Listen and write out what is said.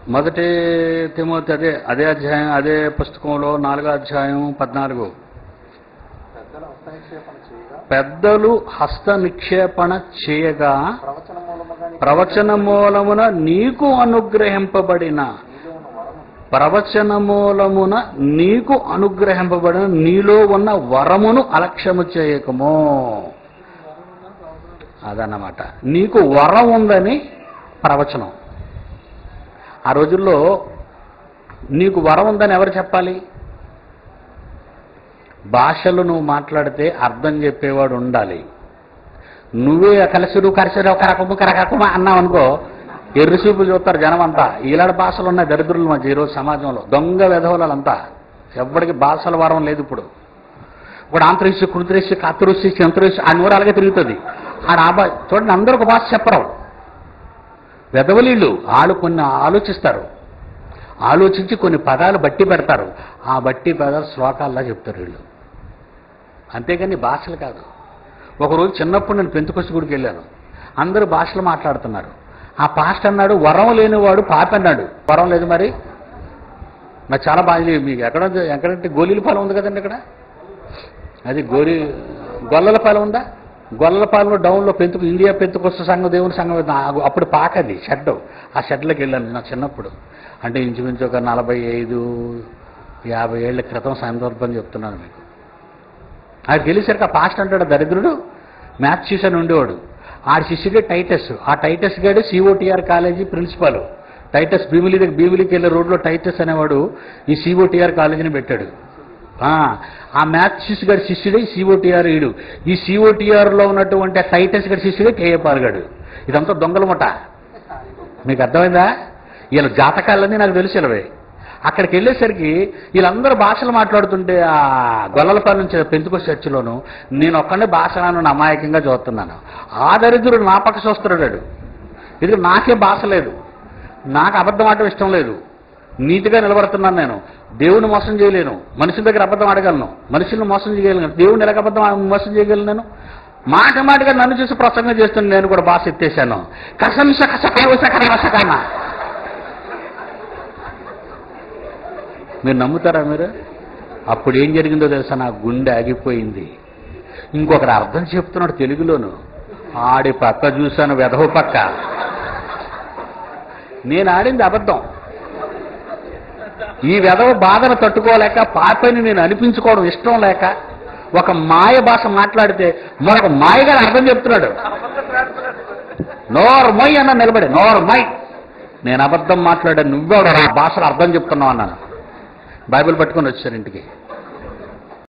మొదటి తిమోతి అదే అదే అధ్యాయం అదే పుస్తకంలో నాలుగో అధ్యాయం పద్నాలుగు పెద్దల హస్తనిక్షేపణ చేయగా పెద్దలు హస్త నిక్షేపణ చేయగా ప్రవచన మూలముగా నీకు ప్రవచన మూలమున నీకు అనుగ్రహింపబడిన నీలో ఉన్న వరము ప్రవచన మూలమున నీకు అనుగ్రహింపబడిన నీలో ఉన్న వరమును అలక్ష్యము చేయకము అదన్నమాట నీకు వరం ఉందని ప్రవచనం ఆ రోజుల్లో నీకు వరం ఉందని ఎవరు చెప్పాలి భాషలు నువ్వు మాట్లాడితే అర్థం చెప్పేవాడు ఉండాలి నువ్వే కలసిరు కరిసిరు కరకము కరకము అన్నావు అనుకో ఎర్రి చూపులు చూస్తారు జనం అంతా ఈలాంటి భాషలు ఉన్నాయి దరిద్రుల మధ్య ఈరోజు సమాజంలో దొంగ వెధవలంతా ఎవ్వడికి భాషల వరం లేదు ఇప్పుడు ఇప్పుడు ఆంతరిషి కృతరిషి కత్తురిషి చంతురిషి ఆ నూరాలుగా తిరుగుతుంది ఆడ ఆ భా చూడండి అందరూ ఒక భాష చెప్పరు వెధవలీళ్ళు వాళ్ళు కొన్ని ఆలోచిస్తారు ఆలోచించి కొన్ని పదాలు బట్టి పెడతారు ఆ బట్టి పదాలు శ్లోకాల్లా చెప్తారు వీళ్ళు అంతేగాని భాషలు కాదు ఒకరోజు చిన్నప్పుడు నేను పెంతుకొచ్చి గుడికి వెళ్ళాను అందరూ భాషలు మాట్లాడుతున్నారు ఆ పాస్ట్ అన్నాడు వరం లేనివాడు పాప అన్నాడు వరం లేదు మరి నాకు చాలా బాగా లేదు. మీకు ఎక్కడ ఎక్కడంటే గోలీల పాలెం ఉంది కదండి ఇక్కడ అది గోరి గొల్లల పాలెం ఉందా గొల్లల పాలెంలో డౌన్లో పెంతుకు ఇండియా పెంతుకొస్త సంఘం దేవుని సంఘం ఉంది. ఆ- అప్పుడు పాకది షెడ్ ఆ షెడ్లోకి వెళ్ళాను నా చిన్నప్పుడు అంటే ఇంచుమించు ఒక నలభై ఐదు యాభై ఏళ్ళ క్రితం సందర్భం చెప్తున్నాను మీకు అది తెలిసరికి ఆ పాస్ట్ అంటాడు దరిద్రుడు మ్యాథ్స్ చూసాను ఉండేవాడు ఆడి శిష్యుడే టైటస్ ఆ టైటస్ గాడు COTR college principal Titus Bheemili దగ్గర భీమిలికి వెళ్ళే రోడ్లో టైటస్ అనేవాడు ఈ సిఓటిఆర్ కాలేజీని పెట్టాడు ఆ, ఆ మ్యాథ్స్ శిష్యు గారి శిష్యుడే సిఓటిఆర్ ఈడు ఈ సిఓటిఆర్లో ఉన్నటువంటి ఆ టైటస్ గారి శిష్యుడే కేఏ పాల్గాడు ఇదంతా దొంగల ముఠ మీకు అర్థమైందా వీళ్ళ జాతకాలన్నీ నాకు తెలుసు ఇలవే అక్కడికి వెళ్ళేసరికి వీళ్ళందరూ భాషలు మాట్లాడుతుంటే ఆ గొల్లలపల్లి నుంచి పెంతుకొచ్చి చర్చిలోను నేను ఒక్కడే భాష నన్ను అమాయకంగా చూస్తున్నాను ఆ దరిద్రుడు నా పక్క చూస్తున్నాడు ఇది నాకే భాష లేదు నాకు అబద్ధం ఆడటం ఇష్టం లేదు నీతిగా నిలబడుతున్నాను నేను దేవుని మోసం చేయలేను మనుషుల దగ్గర అబద్ధం ఆడగలను మనుషులను మోసం చేయగలను దేవుని ఎలాగ అబద్ధం ఆ- మోసం చేయగలను నేను మాట మాటగా నన్ను చూసి ప్రసంగం చేస్తున్న నేను కూడా భాష ఎత్తేసాను కసంస కసకాన మీరు నమ్ముతారా మీరు అప్పుడు ఏం జరిగిందో తెలుసా నా గుండె ఆగిపోయింది ఇంకొకరు అర్థం చెప్తున్నాడు తెలుగులోను ఆడి పక్క చూశాను వెధవ పక్క నేను ఆడింది అబద్ధం ఈ వెధవ బాధను తట్టుకోలేక పాపని నేను అనిపించుకోవడం ఇష్టం లేక ఒక మాయ భాష మాట్లాడితే మరొక మాయగా అర్థం చెప్తున్నాడు నోరు మొయ్ అన్న నిలబడి నోరు మొయ్ నేను అబద్ధం మాట్లాడాను నువ్వెవడు ఆ భాషలో అర్థం చెప్తున్నావు అన్నాను బైబిల్ పట్టుకొని వచ్చాను ఇంటికి